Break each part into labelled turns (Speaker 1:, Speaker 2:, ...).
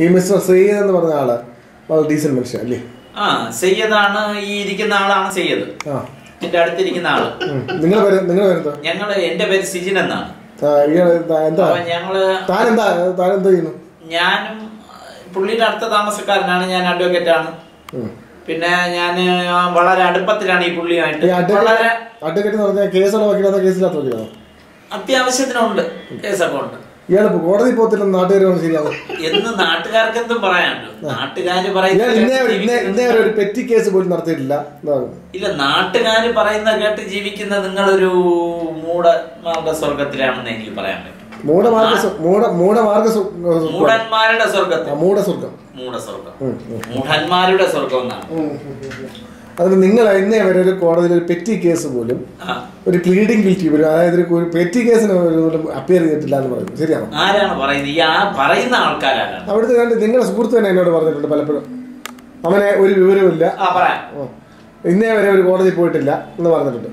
Speaker 1: ഈ മിസ്റ്റർ സയ്യിദ് എന്ന് പറഞ്ഞ ആള് വളരെ ഡീസന്റ് മനുഷ്യൻ അല്ലേ
Speaker 2: ആ സയ്യദാണ് ഈ ഇരിക്കുന്ന ആളാണ് സയ്യദ്
Speaker 1: ആ
Speaker 2: എന്റെ അടുത്തിരിക്കുന്ന ആള്
Speaker 1: നിങ്ങൾ പേര് നിങ്ങൾ പേരെന്താ
Speaker 2: ഞങ്ങള് എന്റെ പേര് സിജിൻ എന്നാണ്
Speaker 1: ആ, ഇയാള് എന്താ എന്താ
Speaker 2: അപ്പൊ ഞങ്ങള്
Speaker 1: താൻ എന്താ താൻ എന്താ ചെയ്യുന്നു
Speaker 2: ഞാനും പുള്ളിയുടെ അടുത്ത താമസക്കാരനാണ് ഞാൻ അഡ്വക്കേറ്റ് ആണ്
Speaker 1: ഉം.
Speaker 2: പിന്നെ ഞാൻ വളരെ അടുപ്പത്തിലാണ് ഈ പുള്ളിയായിട്ട്
Speaker 1: ഈ
Speaker 2: വളരെ
Speaker 1: അഡ്വക്കേറ്റ് അഡ്വക്കേറ്റ് എന്ന് പറഞ്ഞാൽ കേസുള്ള വക്കീലാണോ കേസില്ലാത്ത വക്കീലാണോ
Speaker 2: അത്യാവശ്യത്തിനുണ്ട് കേസൊക്കെ ഉണ്ട്
Speaker 1: ഇയാൾ കോടതി പോകത്തില്ലെന്ന് നാട്ടുകാർ പറഞ്ഞു ശരിയാണോ
Speaker 2: എന്ന് നാട്ടുകാർക്ക് എന്തും പറയാനുണ്ട് നാട്ടുകാര്
Speaker 1: ഇയാൾ ഇന്നേ
Speaker 2: പറയുന്നത്
Speaker 1: ഇന്നേ ഇന്നേ വരെ ഒരു പെറ്റി കേസ് പോലും നടത്തിയിട്ടില്ല എന്താ പറയുന്നത്?
Speaker 2: ഇല്ല നാട്ടുകാര് പറയുന്ന കേട്ട് ജീവിക്കുന്ന നിങ്ങളൊരു മൂടന്മാരുടെ സ്വർഗത്തിലാണെന്ന് എനിക്ക് പറയാൻ പറ്റും
Speaker 1: മൂഢമാർഗ സ്വ- മൂഢ മൂഢമാർഗ സ്വ- സ്വ-
Speaker 2: മൂടന്മാരുടെ
Speaker 1: ആ,
Speaker 2: സ്വർഗത്തിൽ
Speaker 1: മൂഢസ്വർഗം
Speaker 2: മൂടസ്വർഗം
Speaker 1: ഉം, ഉം.
Speaker 2: മൂഢന്മാരുടെ സ്വർഗം എന്നാണ്
Speaker 1: അതിന് നിങ്ങൾ ഇന്നേ വരെ ഒരു കോടതിയിൽ ഒരു പെറ്റി കേസ് പോലും
Speaker 2: ആ.
Speaker 1: ഒരു പ്ലീഡിംഗ് ഗിൽറ്റി പോലും അതായത് ഒരു- ഒരു പെറ്റി കേസിന് പോലും അപ്പിയർ ചെയ്തിട്ടില്ല എന്ന് പറയുന്നു ശരിയാണോ
Speaker 2: ആരാണ് പറയുന്നത് ഈ ആ പറയുന്ന ആൾക്കാരാരാണ്
Speaker 1: അവിടുത്തെ രണ്ട് നിങ്ങളുടെ സുഹൃത്ത് തന്നെ എന്നോട് പറഞ്ഞിട്ടുണ്ട് പലപ്പോഴും അവനെ ഒരു വിവരവുമില്ല
Speaker 2: ആ പറയാം
Speaker 1: ഓ. ഇന്നേ വരെ ഒരു കോടതി പോയിട്ടില്ല എന്ന് പറഞ്ഞിട്ടുണ്ട്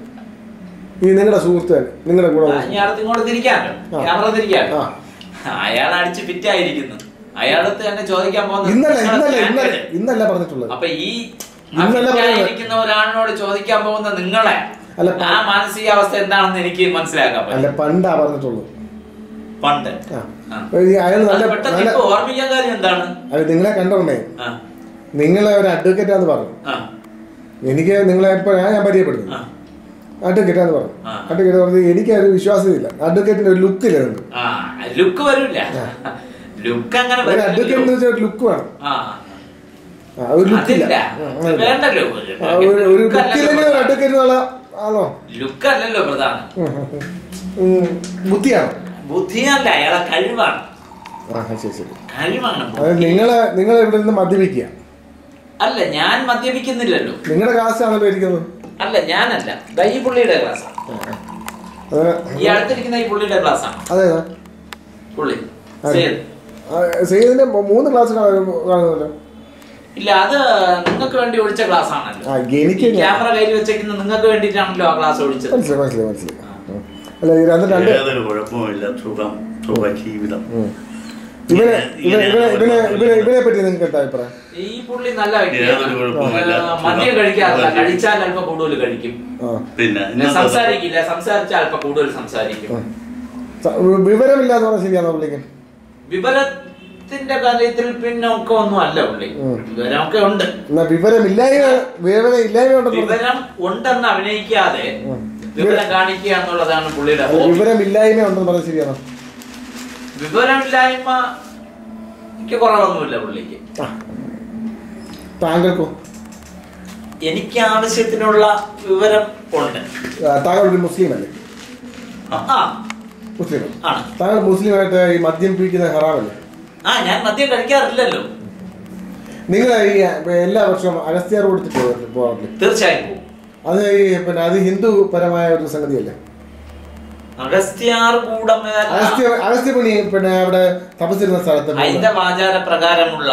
Speaker 1: ഈ നിങ്ങളുടെ സുഹൃത്ത് തന്നെ നിങ്ങളുടെ കൂടെ
Speaker 2: ആ, ഇനി അടുത്ത് ഇങ്ങോട്ട് തിരിക്കാമല്ലോ
Speaker 1: ആ.
Speaker 2: ക്യാമറ തിരിക്കാമല്ലോ
Speaker 1: ആ.
Speaker 2: അയാൾ അടിച്ച് ഫിറ്റായിരിക്കുന്നു അയാളടുത്ത് തന്നെ ചോദിക്കാൻ പോകുന്നത്
Speaker 1: ഇന്നല്ല
Speaker 2: നിങ്ങളെ
Speaker 1: ഇന്നല്ല ഇന്നല്ല
Speaker 2: standard.
Speaker 1: ഇന്നല്ല പറഞ്ഞിട്ടുള്ളത്
Speaker 2: അപ്പൊ ഈ
Speaker 1: ഇന്നലെ പറഞ്ഞത്.
Speaker 2: ഇരിക്കുന്ന ഒരാളിനോട് ചോദിക്കാൻ പോകുന്ന നിങ്ങളെ
Speaker 1: അല്ല,
Speaker 2: ആ മാനസികാവസ്ഥ എന്താണെന്ന് എനിക്ക് മനസ്സിലാക്കാൻ പറ്റും
Speaker 1: അല്ല പണ്ടാ പറഞ്ഞിട്ടുള്ളൂ
Speaker 2: പണ്ട്
Speaker 1: ആ.
Speaker 2: ആ.
Speaker 1: ഈ അയാൾ നല്ല
Speaker 2: അത് പെട്ടെന്ന്
Speaker 1: നല്ല
Speaker 2: ഇപ്പൊ ഓർമ്മിക്കാൻ കാര്യം എന്താണ്
Speaker 1: അത് നിങ്ങളെ കണ്ടോണ്ടേ
Speaker 2: ആ,
Speaker 1: നിങ്ങളെ ഒരു അഡ്വക്കേറ്റാന്ന് പറഞ്ഞു
Speaker 2: ആ,
Speaker 1: എനിക്ക് നിങ്ങളെ ഇപ്പൊ ഞാൻ ഞാൻ പരിചയപ്പെടുന്നു
Speaker 2: ആ,
Speaker 1: അഡ്വക്കേറ്റാന്ന് പറഞ്ഞു
Speaker 2: ആ.
Speaker 1: അഡ്വക്കേറ്റ് പറഞ്ഞു എനിക്ക് ഒരു വിശ്വാസമില്ല അഡ്വക്കേറ്റിന്റെ ഒരു ലുക്കില്ല നിങ്ങൾക്ക്
Speaker 2: ആ ലുക്ക് വരില്ല ലുക്ക് അങ്ങനെ
Speaker 1: ഒരു
Speaker 2: വരില്ലല്ലോ.
Speaker 1: അഡ്വക്കേറ്റിന് വെച്ചാൽ ഒരു ലുക്ക് വേണം
Speaker 2: ആ
Speaker 1: ആ, ഒരു ലുക്കില്ല
Speaker 2: അതില്ല വേണ്ടല്ലോ
Speaker 1: ആ, ഒരു ഒരു ലുക്കില്ലെങ്കിൽ ഒരു അഡ്വക്കേറ്റ് എന്നുള്ള ആണോ
Speaker 2: ലുക്ക് അല്ലല്ലോ പ്രധാനം
Speaker 1: ഉം, ഉം, ഉം. ഉം, ബുദ്ധിയാണോ
Speaker 2: ബുദ്ധിയല്ല അയാളെ കഴിവാണ്
Speaker 1: ആ ശരി ശരി
Speaker 2: കഴിവാണ്
Speaker 1: അത് നിങ്ങളെ നിങ്ങൾ ഇവിടെ നിന്ന് മദ്യപിക്കുക
Speaker 2: അല്ല ഞാൻ മദ്യപിക്കുന്നില്ലല്ലോ
Speaker 1: നിങ്ങളുടെ ക്ലാസ് ആണല്ലോ ഇരിക്കുന്നത്
Speaker 2: അല്ല ഞാനല്ല ദാ ഈ പുള്ളിയുടെ ക്ലാസ്
Speaker 1: അത്
Speaker 2: ഈ അടുത്തിരിക്കുന്ന ഈ പുള്ളിയുടെ ക്ലാസ് ആണ്
Speaker 1: അതെ
Speaker 2: പുള്ളി
Speaker 1: അതെ.
Speaker 2: സേത്.
Speaker 1: സെയ്തിന്റെ മൂന്ന് ക്ലാസ് കാണുന്നല്ലോ
Speaker 2: ഇല്ല അത് നിങ്ങൾക്ക് വേണ്ടി ഒഴിച്ച ക്ലാസ് ആണല്ലോ
Speaker 1: ആ എനിക്ക് ഞാൻ-
Speaker 2: ക്യാമറ കയ്യിൽ വെച്ചേക്കുന്ന നിങ്ങൾക്ക് വേണ്ടിയിട്ടാണല്ലോ ആ ക്ലാസ് ഒഴിച്ചത്
Speaker 1: മനസ്സിലായി മനസ്സിലായി മനസ്സിലായി ഉം. അല്ല ഇത് രണ്ട് രണ്ട്
Speaker 3: ഏതൊരു കുഴപ്പമില്ല സുഖം സുഖ ജീവിതം
Speaker 1: ഉം. ഇവനെ ഇവനെ ഇവനെ ഇവനെ ഇവനെ ഇവനെ പറ്റി നിങ്ങൾക്ക് എന്താ അഭിപ്രായം
Speaker 2: ഈ പുള്ളി നല്ല
Speaker 3: ഏതൊരു
Speaker 2: വ്യക്തിയാണ്
Speaker 3: കുഴപ്പമില്ല.
Speaker 2: ആ, മദ്യം കഴിക്കാറില്ല കഴിച്ചാൽ അല്പം കൂടുതൽ കഴിക്കും
Speaker 1: ആ
Speaker 3: പിന്നെ
Speaker 2: പിന്നെ
Speaker 3: ഇന്നത്തെ
Speaker 2: സംസാരിക്കില്ല സംസാരിച്ചാൽ അല്പം കൂടുതൽ സംസാരിക്കും
Speaker 1: ഉം. സ- വിവരമില്ലാന്ന് പറഞ്ഞാൽ ശരിയാണോ പുള്ളിക്ക്
Speaker 2: വിവരത്തിന്റെ കാര്യത്തിൽ പിന്നൊക്കെ ഒന്നും അല്ല പുള്ളി
Speaker 1: ഉം.
Speaker 2: വിവരമൊക്കെ ഉണ്ട്
Speaker 1: എന്നാ വിവരമില്ലായ്മ വിവരം ഇല്ലായ്മ ഉണ്ടെന്ന് പറഞ്ഞു
Speaker 2: വിവരം ഉണ്ടെന്ന് അഭിനയിക്കാതെ
Speaker 1: ഉം.
Speaker 2: വിവരം കാണിക്കുക എന്നുള്ളതാണ് പുള്ളിയുടെ
Speaker 1: അല്ല,
Speaker 2: hobby.
Speaker 1: വിവരമില്ലായ്മ ഉണ്ടെന്ന് പറഞ്ഞാൽ ശരിയാണോ
Speaker 2: വിവരമില്ലായ്മ എനിക്ക് കുറവൊന്നുമില്ല പുള്ളിക്ക്
Speaker 1: ആ. താങ്കൾക്കോ
Speaker 2: എനിക്ക് ആവശ്യത്തിനുള്ള വിവരം ഉണ്ട്
Speaker 1: ആ, താങ്കൾ ഒരു മുസ്ലിം അല്ലേ
Speaker 2: ആ
Speaker 1: മുസ്ലിം
Speaker 2: ആണ്
Speaker 1: താങ്കൾ മുസ്ലിമായിട്ട് ഈ മദ്യം പീക്കുന്ന ഹറാമല്ലേ
Speaker 2: ആ ഞാൻ മദ്യം കഴിക്കാറില്ലല്ലോ
Speaker 1: നിങ്ങൾ ഈ എല്ലാ വർഷവും അഗസ്ത്യ റോഡ് പോകാറില്ലേ
Speaker 2: തീർച്ചയായും പോകും
Speaker 1: അത് ഈ പിന്നെ അത് ഹിന്ദു പരമായ ഒരു സംഗതിയല്ലേ
Speaker 2: അഗസ്ത്യാർ കൂടം
Speaker 1: അഗസ്ത്യ അഗസ്ത്യ മുനി പിന്നെ അവിടെ തപസ്സിരുന്ന സ്ഥലത്ത് പോകുന്ന-
Speaker 2: ഹൈന്ദവ ആചാര പ്രകാരമുള്ള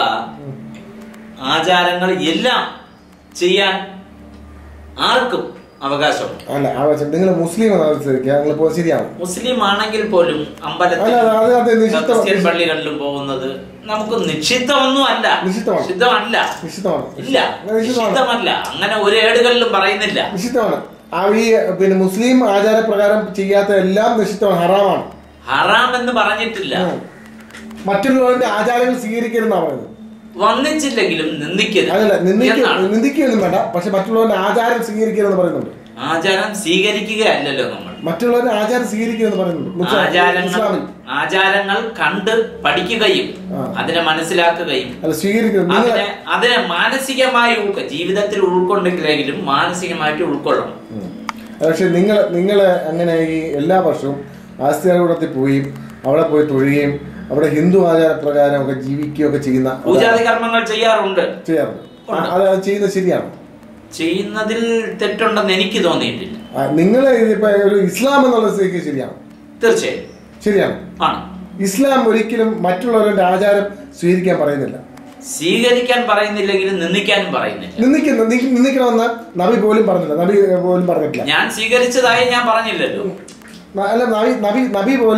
Speaker 2: ആചാരങ്ങൾ എല്ലാം ചെയ്യാൻ ആർക്കും അവകാശമുണ്ട്
Speaker 1: അല്ല നിങ്ങൾ മുസ്ലിം നിങ്ങൾ പോ ശരിയാണ്
Speaker 2: മുസ്ലിം ആണെങ്കിൽ പോലും അമ്പലത്തിൽ
Speaker 1: അല്ല, അത് അത് നിഷിദ്ധ-
Speaker 2: ക്രിസ്ത്യൻ പള്ളികളിലും പോകുന്നത് നമുക്ക് നിഷിദ്ധമൊന്നും അല്ല
Speaker 1: നിഷിദ്ധമാണ്.
Speaker 2: നിഷിദ്ധമല്ല
Speaker 1: നിശ്ചിതമാണ്
Speaker 2: ഇല്ല
Speaker 1: നിഷിദ്ധമാണ്
Speaker 2: നിഷിദ്ധമല്ല അങ്ങനെ ഒരു ഏടുകളിലും പറയുന്നില്ല
Speaker 1: നിശ്ചിതമാണ് ആ ഈ പിന്നെ മുസ്ലിം ആചാരപ്രകാരം ചെയ്യാത്ത എല്ലാം നിശ്ചിതമാണ് ഹറാമാണ്
Speaker 2: ഹറാം എന്ന് പറഞ്ഞിട്ടില്ല
Speaker 1: ഉം. മറ്റുള്ളവരുടെ ആചാരങ്ങൾ സ്വീകരിക്കരുതെന്നാ പറയുന്നത്
Speaker 2: വന്നിച്ചില്ലെങ്കിലും നിന്ദിക്കരുത്
Speaker 1: അതല്ല നിന്ദിക്ക
Speaker 2: എന്നാണ്.
Speaker 1: നിന്ദിക്കുകയൊന്നും വേണ്ട പക്ഷെ മറ്റുള്ളവരുടെ ആചാരം സ്വീകരിക്കരുതെന്ന് പറയുന്നുണ്ട്
Speaker 2: ആചാരം സ്വീകരിക്കുകയല്ലല്ലോ നമ്മൾ
Speaker 1: മറ്റുള്ളവരുടെ ആചാരം സ്വീകരിക്കരുതെന്ന് പറയുന്നുണ്ട് മുസ്ലിം-
Speaker 2: ആചാരങ്ങൾ
Speaker 1: ഇസ്ലാമിൽ
Speaker 2: ആചാരങ്ങൾ കണ്ട് പഠിക്കുകയും
Speaker 1: ആ.
Speaker 2: അതിനെ മനസ്സിലാക്കുകയും
Speaker 1: അല്ല സ്വീകരിക്കുന്നത് നിങ്ങൾ
Speaker 2: അതിനെ അതിനെ മാനസികമായി ഉൾക്കൊ ജീവിതത്തിൽ ഉൾക്കൊണ്ടെങ്കിലെങ്കിലും മാനസികമായിട്ട് ഉൾക്കൊള്ളണം
Speaker 1: പക്ഷെ നിങ്ങൾ നിങ്ങൾ അങ്ങനെ ഈ എല്ലാ വർഷവും ആസ്തികൂടത്തിൽ പോയി അവിടെ പോയി തൊഴുകയും അവിടെ ഹിന്ദു ആചാരപ്രകാരം ഒക്കെ ജീവിക്കുകയും ഒക്കെ ചെയ്യുന്ന
Speaker 2: പൂജാതി കർമ്മങ്ങൾ ചെയ്യാറുണ്ട്
Speaker 1: ചെയ്യാറുണ്ട് ആ, അത് അത് ചെയ്യുന്നത് ശരിയാണ്
Speaker 2: ചെയ്യുന്നതിൽ തെറ്റുണ്ടെന്ന് എനിക്ക് തോന്നിയിട്ടില്ല
Speaker 1: നിങ്ങൾ ഇതിപ്പോ ഒരു ഇസ്ലാം എന്നുള്ള സ്ഥിതിക്ക് ശരിയാണ്
Speaker 2: തീർച്ചയായും
Speaker 1: ശരിയാണ്
Speaker 2: ആണ്
Speaker 1: ഇസ്ലാം ഒരിക്കലും മറ്റുള്ളവരുടെ ആചാരം സ്വീകരിക്കാൻ പറയുന്നില്ല
Speaker 2: സ്വീകരിക്കാൻ പറയുന്നില്ലെങ്കിലും നിന്ദിക്കാനും പറയുന്നില്ല
Speaker 1: നിന്ദിക്കുന്ന നി- നിന്ദിക്കണമെന്ന് നബി പോലും പറഞ്ഞില്ല നബി പോലും പറഞ്ഞിട്ടില്ല
Speaker 2: ഞാൻ സ്വീകരിച്ചതായി ഞാൻ പറഞ്ഞില്ലല്ലോ
Speaker 1: ന- അല്ല നബി നബി നബി പോലും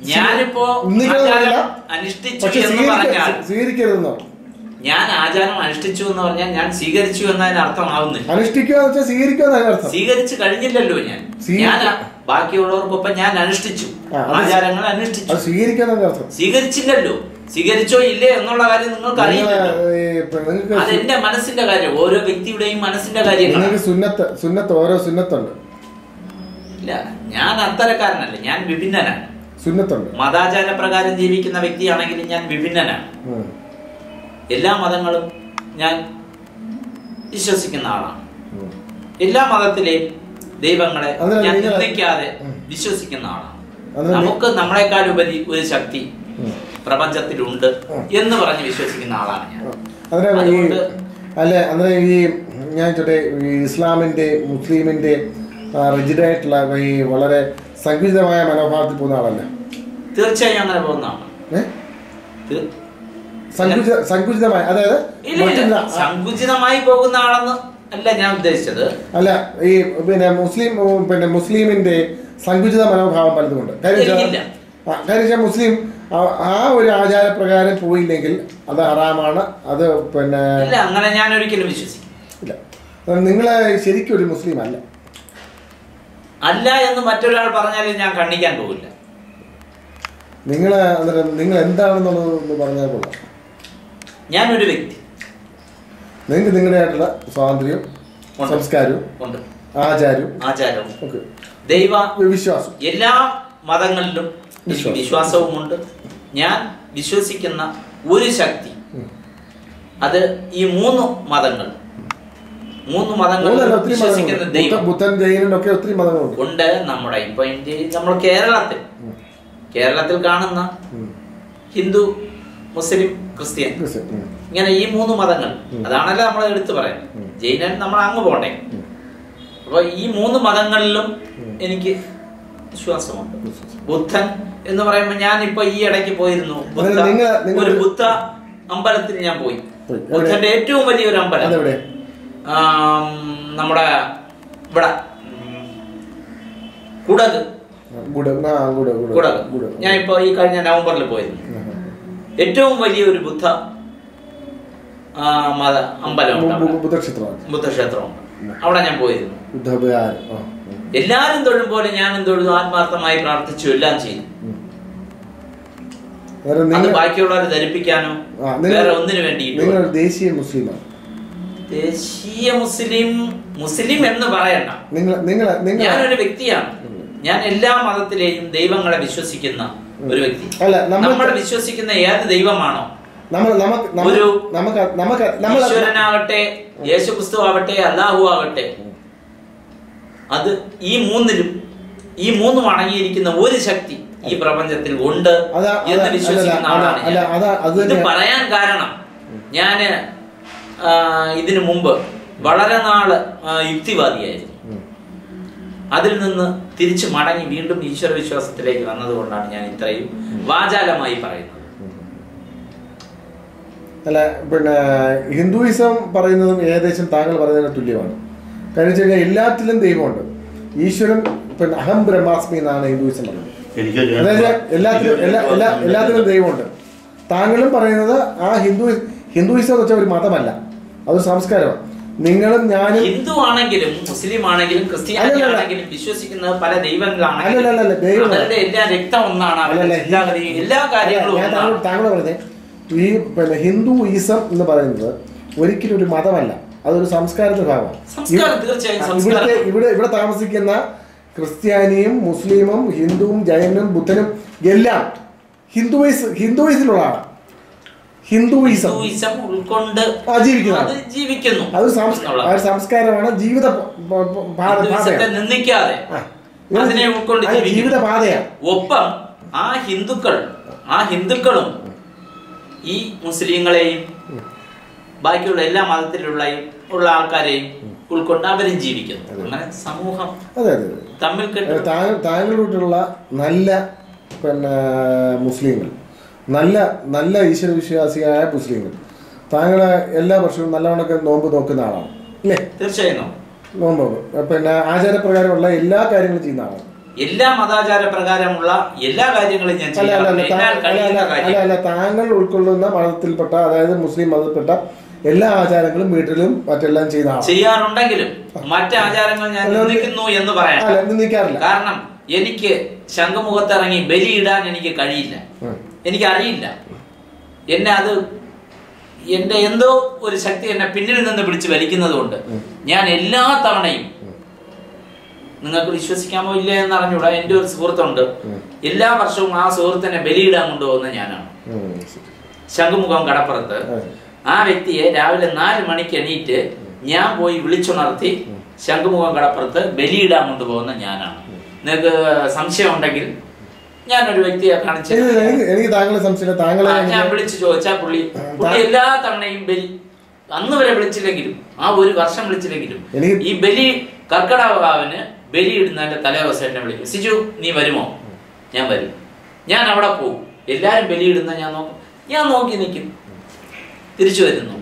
Speaker 2: ഞാനിപ്പോ
Speaker 1: നിങ്ങളല്ല
Speaker 2: ആചാരം അനുഷ്ഠിച്ചു
Speaker 1: പക്ഷെ
Speaker 2: എന്ന്
Speaker 1: സ്വീകരിക്ക-
Speaker 2: പറഞ്ഞാൽ
Speaker 1: സ്വീകരിക്കരുതെന്നോ
Speaker 2: ഞാൻ ആചാരം അനുഷ്ഠിച്ചു എന്ന് പറഞ്ഞാൽ ഞാൻ സ്വീകരിച്ചു എന്നതിന് അർത്ഥമാവുന്നില്ല
Speaker 1: അനുഷ്ഠിക്കുക എന്ന് വെച്ചാൽ സ്വീകരിക്കുക എന്നാണ് അർത്ഥം
Speaker 2: സ്വീകരിച്ചു കഴിഞ്ഞില്ലല്ലോ ഞാൻ
Speaker 1: സ്വീകരിച്ചു.
Speaker 2: ഞാൻ ബാക്കിയുള്ളവർക്കൊപ്പം ഞാൻ അനുഷ്ഠിച്ചു
Speaker 1: ആ, അത്
Speaker 2: ആചാരങ്ങൾ
Speaker 1: അത്
Speaker 2: അനുഷ്ഠിച്ചു
Speaker 1: സ്വീകരിക്കുക എന്നാണ് അർത്ഥം
Speaker 2: സ്വീകരിച്ചില്ലല്ലോ സ്വീകരിച്ചോ ഇല്ലേ എന്നുള്ള കാര്യം നിങ്ങൾക്ക്
Speaker 1: നിങ്ങള്
Speaker 2: അറിയില്ലല്ലോ
Speaker 1: ഈ ഇപ്പൊ നിങ്ങൾക്ക്
Speaker 2: അത് എന്റെ മനസ്സിന്റെ കാര്യം ഓരോ വ്യക്തിയുടെയും മനസ്സിന്റെ കാര്യങ്ങളാണ്
Speaker 1: നിങ്ങൾക്ക് സുന്നത്ത് സുന്നത്ത് ഓരോ സുന്നത്തുണ്ട്
Speaker 2: ഇല്ല ഞാൻ അത്തരക്കാരനല്ല ഞാൻ വിഭിന്നനാണ്
Speaker 1: സുന്നത്തുണ്ട്
Speaker 2: മതാചാര പ്രകാരം ജീവിക്കുന്ന വ്യക്തിയാണെങ്കിലും ഞാൻ വിഭിന്നനാണ്
Speaker 1: ഉം.
Speaker 2: എല്ലാ മതങ്ങളും ഞാൻ വിശ്വസിക്കുന്ന ആളാണ്
Speaker 1: ഉം.
Speaker 2: എല്ലാ മതത്തിലെയും ദൈവങ്ങളെ
Speaker 1: അതിന്
Speaker 2: ഞാൻ
Speaker 1: നിങ്ങൾ-
Speaker 2: നിന്ദിക്കാതെ
Speaker 1: ഉം.
Speaker 2: വിശ്വസിക്കുന്ന ആളാണ്
Speaker 1: അതിന് നി-
Speaker 2: നമുക്ക് നമ്മളെക്കാൾ ഉപരി ഒരു ശക്തി
Speaker 1: ഉം.
Speaker 2: പ്രപഞ്ചത്തിലുണ്ട്
Speaker 1: ഉം.
Speaker 2: എന്ന് പറഞ്ഞ് വിശ്വസിക്കുന്ന ആളാണ് ഞാൻ
Speaker 1: അന്നേരം ഈ
Speaker 2: അതുകൊണ്ട്
Speaker 1: അല്ലെ അന്നേരം ഈ ഞാൻ ചോട്ടെ ഈ ഇസ്ലാമിന്റെ മുസ്ലിമിന്റെ റിജിഡായിട്ടുള്ള ഈ വളരെ സങ്കുചിതമായ മനോഭാവത്തിൽ പോകുന്ന ആളല്ല
Speaker 2: തീർച്ചയായും അങ്ങനെ പോകുന്നതാണ്
Speaker 1: ഏഹ്
Speaker 2: തീർ-
Speaker 1: സങ്കുചിത സങ്കുചിതമായ അതായത്
Speaker 2: ഇല്ല ഇല്ല
Speaker 1: മറ്റുള്ള
Speaker 2: സങ്കുചിതമായി പോകുന്ന ആളെന്ന് അല്ല ഞാൻ ഉദ്ദേശിച്ചത്
Speaker 1: അല്ല ഈ പിന്നെ മുസ്ലിം ഉം, പിന്നെ മുസ്ലിമിന്റെ സങ്കുചിത മനോഭാവം പലതുമുണ്ട് കാര്യം വെച്ചാ-
Speaker 2: എനിക്കില്ല.
Speaker 1: ആ, കാര്യം വെച്ചാൽ മുസ്ലിം ആ- ആ ഒരു ആചാരപ്രകാരം പോയില്ലെങ്കിൽ അത് ഹറാമാണ് അത് പിന്നെ
Speaker 2: ഇല്ല അങ്ങനെ ഞാൻ ഒരിക്കലും വിശ്വസിക്കും
Speaker 1: ഇല്ല നിങ്ങളെ ശരിക്കും ഒരു മുസ്ലിം അല്ല
Speaker 2: അല്ല എന്ന് മറ്റൊരാൾ പറഞ്ഞാലും ഞാൻ കണ്ണിക്കാൻ പോകില്ല
Speaker 1: നിങ്ങൾ അന്നേരം നിങ്ങൾ എന്താണെന്നുള്ളത് ഒന്ന് പറഞ്ഞാൽ കൊള്ളാം
Speaker 2: ഞാനൊരു വ്യക്തി
Speaker 1: നിങ്ങൾക്ക് നിങ്ങളുടേതായിട്ടുള്ള സ്വാതന്ത്ര്യവും
Speaker 2: ഉണ്ട്.
Speaker 1: സംസ്കാരവും
Speaker 2: ഉണ്ട്
Speaker 1: ആചാരവും
Speaker 2: ആചാരവും
Speaker 1: ഒക്കെ
Speaker 2: ദൈവ
Speaker 1: വിശ്വാസം
Speaker 2: എല്ലാ മതങ്ങളിലും എനിക്ക്
Speaker 1: വിശ്വാസം.
Speaker 2: വിശ്വാസവുമുണ്ട് ഞാൻ വിശ്വസിക്കുന്ന ഒരു ശക്തി
Speaker 1: ഉം.
Speaker 2: അത് ഈ മൂന്ന് മതങ്ങൾ മൂന്ന് മതങ്ങളിൽ
Speaker 1: മൂന്നല്ല ഒത്തിരി
Speaker 2: വിശ്വസിക്കുന്ന
Speaker 1: മതങ്ങളുണ്ട്
Speaker 2: ദൈവം
Speaker 1: ബുദ്ധ- ബുദ്ധൻ ജൈനനൊക്കെ ഒത്തിരി മതങ്ങളുണ്ട്
Speaker 2: ഉണ്ട് നമ്മുടെ ഇപ്പൊ ഇന്ത്യയിൽ നമ്മൾ കേരളത്തിൽ
Speaker 1: ഉം.
Speaker 2: കേരളത്തിൽ കാണുന്ന
Speaker 1: ഉം.
Speaker 2: Hindu Muslim Christian
Speaker 1: Christian. ഉം.
Speaker 2: ഇങ്ങനെ ഈ മൂന്ന് മതങ്ങൾ
Speaker 1: ഉം.
Speaker 2: അതാണല്ലോ നമ്മൾ എടുത്തു പറയുന്നത്
Speaker 1: ഉം.
Speaker 2: ജൈനൻ നമ്മൾ അങ്ങ് പോണ്ടേ
Speaker 1: ഉം.
Speaker 2: അപ്പൊ ഈ മൂന്ന് മതങ്ങളിലും
Speaker 1: ഉം.
Speaker 2: എനിക്ക് വിശ്വാസമുണ്ട്
Speaker 1: വിശ്വാസം.
Speaker 2: ബുദ്ധൻ എന്ന് പറയുമ്പോൾ ഞാൻ ഇപ്പൊ ഈ ഇടയ്ക്ക് പോയിരുന്നു ബുദ്ധ
Speaker 1: അതായത് നിങ്ങൾ- നിങ്ങൾ-
Speaker 2: ഒരു ബുദ്ധ അമ്പലത്തിൽ ഞാൻ പോയി
Speaker 1: പോയി. എവിടെ?
Speaker 2: ബുദ്ധന്റെ ഏറ്റവും വലിയൊരു അമ്പലം
Speaker 1: അതെവിടെ
Speaker 2: ആം, നമ്മുടെ ഇവിടെ ഉം, കുടക്
Speaker 1: ഗുഡ് ആ ഗുഡ് ഗുഡ്
Speaker 2: കുടക്
Speaker 1: ഗുഡ്
Speaker 2: ഞാൻ ഇപ്പൊ ഈ കഴിഞ്ഞ നവംബറിൽ പോയിരുന്നു ഏറ്റവും വലിയൊരു ബുദ്ധ ആ, മത അമ്പലമുണ്ട് അവിടെ.
Speaker 1: ബുദ്ധക്ഷേത്രമാണ്
Speaker 2: ബുദ്ധക്ഷേത്രമുണ്ട് അവിടെ ഞാൻ പോയിരുന്നു
Speaker 1: ബുദ്ധവിഹാരം ആ ഉം.
Speaker 2: എല്ലാരും തൊഴും പോലെ ഞാനും തൊഴുതു ആത്മാർത്ഥമായി പ്രാർത്ഥിച്ചു എല്ലാം ചെയ്തു
Speaker 1: ഉം. അന്നേരം
Speaker 2: അത്
Speaker 1: നിങ്ങൾ
Speaker 2: ബാക്കിയുള്ളവരെ ധരിപ്പിക്കാനോ
Speaker 1: ആ, നിങ്ങൾ-
Speaker 2: വേറെ ഒന്നിനു വേണ്ടിയിട്ടോ
Speaker 1: നിങ്ങൾ ഒരു ദേശീയ മുസ്ലിമാണ്
Speaker 2: ദേശീയ മുസ്ലിം മുസ്ലിം എന്ന് പറയണ്ട
Speaker 1: നിങ്ങൾ നിങ്ങൾ നിങ്ങൾ
Speaker 2: ഞാനൊരു വ്യക്തിയാണ് ഞാൻ എല്ലാ മതത്തിലെയും ദൈവങ്ങളെ വിശ്വസിക്കുന്ന ഒരു വ്യക്തി
Speaker 1: അല്ല, നമ്മൾ-
Speaker 2: നമ്മൾ വിശ്വസിക്കുന്ന ഏത് ദൈവമാണോ
Speaker 1: നമ്മൾ നമുക്ക് നമുക്ക്
Speaker 2: ഒരു-
Speaker 1: നമുക്ക് നമുക്ക് നമ്മൾ
Speaker 2: ഈശ്വരനാകട്ടെ യേശുക്രിസ്തു ആവട്ടെ അല്ലാഹു ആവട്ടെ അത് ഈ മൂന്നിലും ഈ മൂന്നും അടങ്ങിയിരിക്കുന്ന ഒരു ശക്തി ഈ പ്രപഞ്ചത്തിൽ ഉണ്ട്
Speaker 1: അതാ
Speaker 2: എന്ന്
Speaker 1: അതാ-
Speaker 2: വിശ്വസിക്കുന്ന
Speaker 1: അല്ല,
Speaker 2: ആളാണ്
Speaker 1: അല്ല
Speaker 2: ഞാൻ.
Speaker 1: അതാ അത്
Speaker 2: ഇത്
Speaker 1: തന്നെ
Speaker 2: പറയാൻ കാരണം ഞാന് ആ, ഇതിനു മുമ്പ് വളരെ നാള് ആ, യുക്തിവാദിയായിരുന്നു
Speaker 1: ഉം.
Speaker 2: അതിൽ നിന്ന് തിരിച്ചു മടങ്ങി വീണ്ടും ഈശ്വര വിശ്വാസത്തിലേക്ക് വന്നതുകൊണ്ടാണ് ഞാൻ ഇത്രയും വാചാലമായി പറയുന്നത്
Speaker 1: അല്ല പിന്നെ ഹിന്ദുയിസം പറയുന്നതും ഏകദേശം താങ്കൾ പറയുന്നതിന് തുല്യമാണ് കാരണം വെച്ച് കഴിഞ്ഞാൽ എല്ലാത്തിലും ദൈവമുണ്ട് ഈശ്വരൻ പിന്നെ അഹം ബ്രഹ്മാസ്മി എന്നാണ് ഹിന്ദുയിസം പറയുന്നത്
Speaker 3: എനിക്ക്
Speaker 1: അതായത് എല്ലാത്തിലും എല്ലാ എല്ലാ എല്ലാത്തിലും ദൈവമുണ്ട് താങ്കളും പറയുന്നത് ആ ഹിന്ദു ഹിന്ദുയിസം എന്ന് വെച്ചാൽ ഒരു മതമല്ല അതൊരു സംസ്കാരമാണ് നിങ്ങളും ഞാനും
Speaker 2: ഹിന്ദു ആണെങ്കിലും മുസ്ലിം ആണെങ്കിലും ക്രിസ്ത്യാനി
Speaker 1: അല്ലല്ലല്ല.
Speaker 2: ആണെങ്കിലും വിശ്വസിക്കുന്നത് പല
Speaker 1: അല്ലല്ലല്ല,
Speaker 2: ദൈവങ്ങളാണെങ്കിലും
Speaker 1: ദൈവം-
Speaker 2: അവരുടെ എല്ലാ രക്തം ഒന്നാണ് അവരുടെ
Speaker 1: അല്ലല്ല,
Speaker 2: ചിന്താഗതി എല്ലാ കാര്യങ്ങളും
Speaker 1: ഞാൻ താങ്കൾ
Speaker 2: ഒന്നാണ്
Speaker 1: താങ്കൾ പറഞ്ഞേ ഈ പിന്നെ ഹിന്ദുയിസം എന്ന് പറയുന്നത് ഒരിക്കലും ഒരു മതമല്ല അതൊരു സംസ്കാരത്തിന്റെ ഭാഗമാണ്
Speaker 2: സംസ്കാരം തീർച്ചയായും
Speaker 1: ഇവിടുത്തെ
Speaker 2: സംസ്കാരം
Speaker 1: ഇവിടെ ഇവിടെ താമസിക്കുന്ന ക്രിസ്ത്യാനിയും മുസ്ലിമും ഹിന്ദുവും ജൈനും ബുദ്ധനും എല്ലാം ഹിന്ദുവൈസ് ഹിന്ദുവൈസിലുള്ളതാണ് ഹിന്ദുയിസം
Speaker 2: ഹിന്ദുയിസം ഉൾക്കൊണ്ട്
Speaker 1: ആ, ജീവിക്കുന്നതാണ്.
Speaker 2: അത് ജീവിക്കുന്നു
Speaker 1: അത് സംസ്കാരം
Speaker 2: എന്നുള്ളതാണ്.
Speaker 1: ആ ഒരു സംസ്കാരമാണ് ജീവിത പ- പ- പ- പാത-
Speaker 2: ഹിന്ദുയിസത്തെ
Speaker 1: പാതയാണ്
Speaker 2: നിന്ദിക്കാതെ
Speaker 1: ആ.
Speaker 2: അതിനെ ഉൾക്കൊണ്ട്
Speaker 1: അത്
Speaker 2: ജീവിക്കുന്നു.
Speaker 1: ജീവിത പാതയാണ്
Speaker 2: ഒപ്പം ആ ഹിന്ദുക്കൾ ആ ഹിന്ദുക്കളും ഈ മുസ്ലിങ്ങളെയും ബാക്കിയുള്ള എല്ലാ മതത്തിലുള്ള ഉള്ള ആൾക്കാരെയും ഉൾക്കൊണ്ട് അവരും ജീവിക്കുന്നു അങ്ങനെ സമൂഹം
Speaker 1: അതെ അതെ അതെ
Speaker 2: തമ്മിൽ കെട്ടു
Speaker 1: താങ്കൾ താങ്കളോട്ടുള്ള നല്ല പിന്നെ മുസ്ലിങ്ങൾ നല്ല നല്ല ഈശ്വരവിശ്വാസിയായ മുസ്ലിങ്ങൾ താങ്കൾ എല്ലാ വർഷവും നല്ലവണ്ണമൊക്കെ നോമ്പ് നോക്കുന്ന ആളാണ് അല്ലേ
Speaker 2: തീർച്ചയായും
Speaker 1: നോമ്പ് നോക്കും. പിന്നെ ആചാരപ്രകാരമുള്ള എല്ലാ കാര്യങ്ങളും ചെയ്യുന്ന ആളാണ്
Speaker 2: എല്ലാ മതാചാര പ്രകാരമുള്ള എല്ലാ കാര്യങ്ങളും ഞാൻ
Speaker 1: അല്ല അല്ല
Speaker 2: ചെയ്യാറുണ്ട്
Speaker 1: അല്ല താ-
Speaker 2: എന്നാൽ
Speaker 1: അല്ല
Speaker 2: കഴിയുന്ന
Speaker 1: അല്ല അല്ല
Speaker 2: കാര്യം
Speaker 1: അല്ല താങ്കൾ ഉൾക്കൊള്ളുന്ന മതത്തിൽപ്പെട്ട അതായത് മുസ്ലിം മതത്തിൽപ്പെട്ട എല്ലാ ആചാരങ്ങളും വീട്ടിലും മറ്റെല്ലാം ചെയ്ത ആളാണ്
Speaker 2: ചെയ്യാറുണ്ടെങ്കിലും മറ്റ് ആചാരങ്ങൾ ഞാൻ
Speaker 1: അല്ല,
Speaker 2: നിന്ദിക്കുന്നു എന്ന് പറയാം
Speaker 1: അല്ല ഇത് നിൽക്കാറില്ല
Speaker 2: കാരണം എനിക്ക് ശംഖുമുഖത്തിറങ്ങി ബലിയിടാൻ എനിക്ക് കഴിയില്ല
Speaker 1: ഉം.
Speaker 2: എനിക്ക് അറിയില്ല എന്നെ അത് എന്റെ എന്തോ ഒരു ശക്തി എന്നെ പിന്നിൽ നിന്ന് പിടിച്ച് വലിക്കുന്നത് കൊണ്ട് ഞാൻ എല്ലാ തവണയും നിങ്ങൾക്ക് വിശ്വസിക്കാമോ ഇല്ലേ എന്ന് അറിഞ്ഞൂടാ എൻ്റെ ഒരു സുഹൃത്തുണ്ട് എല്ലാ വർഷവും ആ സുഹൃത്തിനെ ബലിയിടാൻ കൊണ്ടുപോകുന്ന ഞാനാണ്
Speaker 1: ഉം, ശരി.
Speaker 2: ശംഖുമുഖം കടപ്പുറത്ത്
Speaker 1: അതെ.
Speaker 2: ആ വ്യക്തിയെ രാവിലെ നാല് മണിക്ക് എണീറ്റ് ഞാൻ പോയി വിളിച്ചുണർത്തി ശംഖുമുഖം കടപ്പുറത്ത് ബലിയിടാൻ കൊണ്ടുപോകുന്ന ഞാനാണ് നിങ്ങൾക്ക് സംശയം ഉണ്ടെങ്കിൽ ഞാനൊരു വ്യക്തിയെ കാണിച്ച്
Speaker 1: ഇല്ല, ഇല്ല, എനിക്ക് എനിക്ക് താങ്കളെ സംശയമില്ല താങ്കളെ
Speaker 2: ആ, ഞാൻ
Speaker 1: എനിക്ക്
Speaker 2: വിളിച്ചു ചോദിച്ചാ പുള്ളി പുള്ളി എല്ലാ തവണയും ബലി അന്ന് വരെ വിളിച്ചില്ലെങ്കിലും ആ ഒരു വർഷം വിളിച്ചില്ലെങ്കിലും
Speaker 1: എനിക്ക്
Speaker 2: ഈ ബലി കർക്കടകാവിന് ബലി ഇടുന്നതിന്റെ തലേദിവസം എന്നെ വിളിക്കും സിജു നീ വരുമോ ഞാൻ വരും ഞാൻ അവിടെ പോകും എല്ലാരും ബലി ഇടുന്ന ഞാൻ നോക്കും ഞാൻ നോക്കി നിൽക്കും തിരിച്ചു വരുന്നു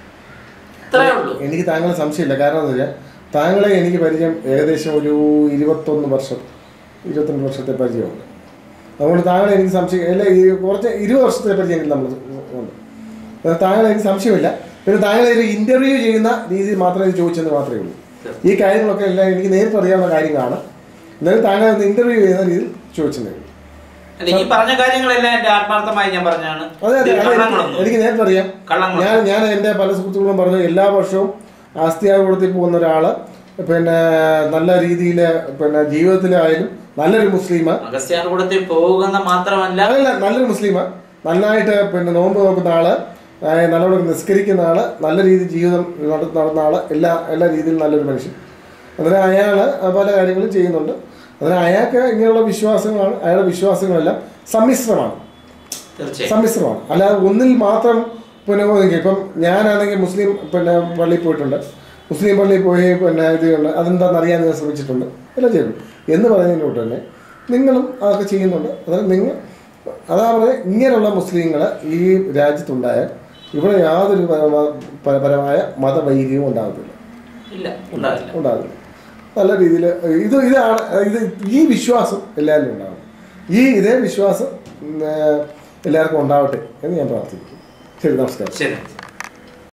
Speaker 2: ഇത്രയേ ഉള്ളൂ
Speaker 1: എനിക്ക് താങ്കളെ സംശയമില്ല കാരണം എന്താ വെച്ചാൽ താങ്കളെ എനിക്ക് പരിചയം ഏകദേശം ഒരു ഇരുപത്തൊന്ന് വർഷം ഇരുപത്തൊന്ന് വർഷത്തെ പരിചയമുണ്ട് അതുകൊണ്ട് താങ്കളെ എനിക്ക് സംശയം അല്ല ഈ കുറച്ച് ഇരുപത് വർഷത്തെ പരിചയമെങ്കിലും നമ്മൾ ഉണ്ട് അത് താങ്കളെ എനിക്ക് സംശയമില്ല പിന്നെ താങ്കളെ ഒരു ഇന്റർവ്യൂ ചെയ്യുന്ന രീതിയിൽ മാത്രമേ ഇത് ചോദിച്ചെന്ന് മാത്രമേ ഉള്ളൂ ഈ കാര്യങ്ങളൊക്കെ എല്ലാം എനിക്ക് നേരിട്ട് അറിയാവുന്ന കാര്യങ്ങളാണ് എന്നാലും താങ്കളെ ഒന്ന് ഇന്റർവ്യൂ ചെയ്യുന്ന രീതിയിൽ ചോദിച്ചതേ ഉള്ളൂ
Speaker 2: അല്ല ഈ പറഞ്ഞ കാര്യങ്ങളെല്ലാം എന്റെ ആത്മാർത്ഥമായി ഞാൻ പറഞ്ഞാണ്
Speaker 1: അതെ അതെ
Speaker 2: ഇതിൽ
Speaker 1: അതെ
Speaker 2: കള്ളങ്ങളൊന്നും
Speaker 1: എനിക്ക് നേരിട്ട് അറിയാം
Speaker 2: കള്ളങ്ങൾ
Speaker 1: ഞാൻ ഞാൻ എൻ്റെ പല സുഹൃത്തുക്കളും പറഞ്ഞു എല്ലാ വർഷവും ആസ്തിയാകൂടത്തിൽ പോകുന്ന ഒരാള് പിന്നെ നല്ല രീതിയിൽ പിന്നെ ജീവിതത്തിലായാലും നല്ലൊരു മുസ്ലിമ്
Speaker 2: അഗസ്ത്യാർകൂടത്തിൽ പോകുന്ന മാത്രമല്ല
Speaker 1: അതല്ല നല്ലൊരു മുസ്ലിമ് നന്നായിട്ട് പിന്നെ നോമ്പ് നോക്കുന്ന ആള് ആ, നല്ലവണ്ണം നിസ്കരിക്കുന്ന ആള് നല്ല രീതിയിൽ ജീവിതം നട- നടന്ന ആള് എല്ലാ എല്ലാ രീതിയിലും നല്ലൊരു മനുഷ്യൻ അതിന് അയാൾ പല കാര്യങ്ങളും ചെയ്യുന്നുണ്ട് അതിന് അയാൾക്ക് ഇങ്ങനെയുള്ള വിശ്വാസങ്ങളാണ് അയാളുടെ വിശ്വാസങ്ങളെല്ലാം സമ്മിശ്രമാണ്
Speaker 2: തീർച്ചയായും
Speaker 1: സമ്മിശ്രമാണ് അല്ലാതെ ഒന്നിൽ മാത്രം പിന്നെ ഒതുങ്ങി ഇപ്പം ഞാനാണെങ്കിൽ മുസ്ലിം പിന്നെ പള്ളിയിൽ പോയിട്ടുണ്ട് മുസ്ലിം പള്ളിയിൽ പോയി പിന്നെ ഇത് ഉണ്ട് അതെന്താണെന്ന് അറിയാൻ ഞാൻ ശ്രമിച്ചിട്ടുണ്ട് എല്ലാം ചെയ്തു എന്ന് പറയുന്നതിന് കൂട്ട് തന്നെ നിങ്ങളും അതൊക്കെ ചെയ്യുന്നുണ്ട് അതായത് നിങ്ങൾ അതാ പറയുക ഇങ്ങനെയുള്ള മുസ്ലിങ്ങൾ ഈ രാജ്യത്തുണ്ടായാൽ ഇവിടെ യാതൊരു പരമ- പര- പരമായ മതവൈര്യവും ഉണ്ടാകത്തില്ല
Speaker 2: ഇല്ല ഉണ്ടാവില്ല
Speaker 1: ഉണ്ടാകില്ല നല്ല രീതിയിൽ ഇത് ഇതാണ് ഇത് ഈ വിശ്വാസം എല്ലാവരിലും ഉണ്ടാകും ഈ ഇതേ വിശ്വാസം ഉം, ഏഹ്, എല്ലാവർക്കും ഉണ്ടാവട്ടെ എന്ന് ഞാൻ പ്രാർത്ഥിക്കുന്നു ശരി നമസ്കാരം
Speaker 2: ശരി